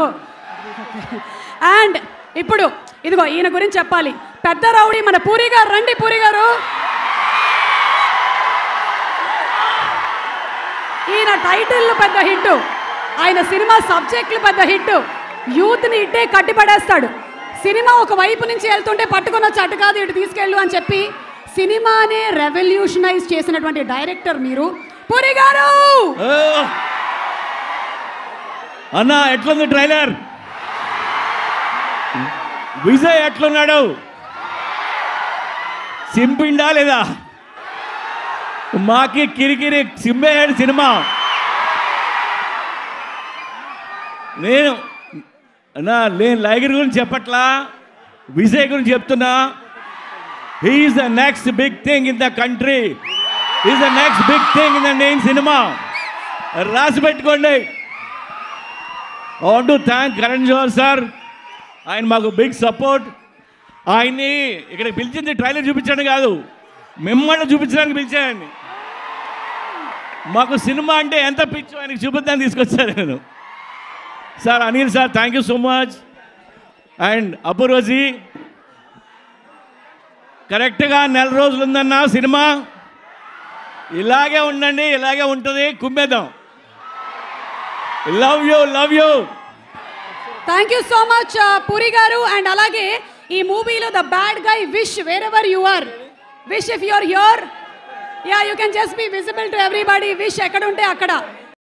And ఇప్పుడు ఇదిగో ఈయన గురించి చెప్పాలి పెద్ద రౌడీ మన పూరి గారు రండి పూరి గారు ఈయన టైటిల్ పెద్ద హిట్ ఆయన సినిమా సబ్జెక్టులు పెద్ద హిట్ యూత్ని ఇట్టే కట్టిపడేస్తాడు సినిమా ఒక వైపు నుంచి వెళ్తుంటే పట్టుకొని వచ్చి అటు కాదు ఇటు తీసుకెళ్ళు అని చెప్పి సినిమానే రెవల్యూషనైజ్ చేసినటువంటి డైరెక్టర్ మీరు పూరి గారు ఓ! అన్నా ఎట్లుంది ట్రైలర్ విజయ్ ఎట్లున్నాడు సింపిండా లేదా మాకి కిరికిరి సింబేయాడు సినిమా నేను అన్నా నేను లైగర్ గురించి చెప్పట్లా విజయ్ గురించి చెప్తున్నా he is the next big thing in the country is the next big thing in the నేను సినిమా రాసి పెట్టుకోండి I want to thank Karan Johar sir ఆయన మాకు బిగ్ సపోర్ట్ ఆయన్ని ఇక్కడ పిలిచింది ట్రైలర్ చూపించడం కాదు మిమ్మల్ని చూపించడానికి పిలిచాయండి మాకు సినిమా అంటే ఎంత పిచ్చో ఆయనకి చూపిద్దాన్ని తీసుకొచ్చాను నేను sir Anil sir thank you so much and అపూర్వజీ కరెక్ట్గా నెల రోజులు ఉందన్న సినిమా ఇలాగే ఉండండి ఇలాగే ఉంటుంది కుమ్మేద్దాం love you love you thank you so much Puri గారు అండ్ అలాగే ఈ మూవీలో the bad guy Vish wherever you are Vish if you are here ya you can just be visible to everybody Vish ఎక్కడ ఉంటే అక్కడ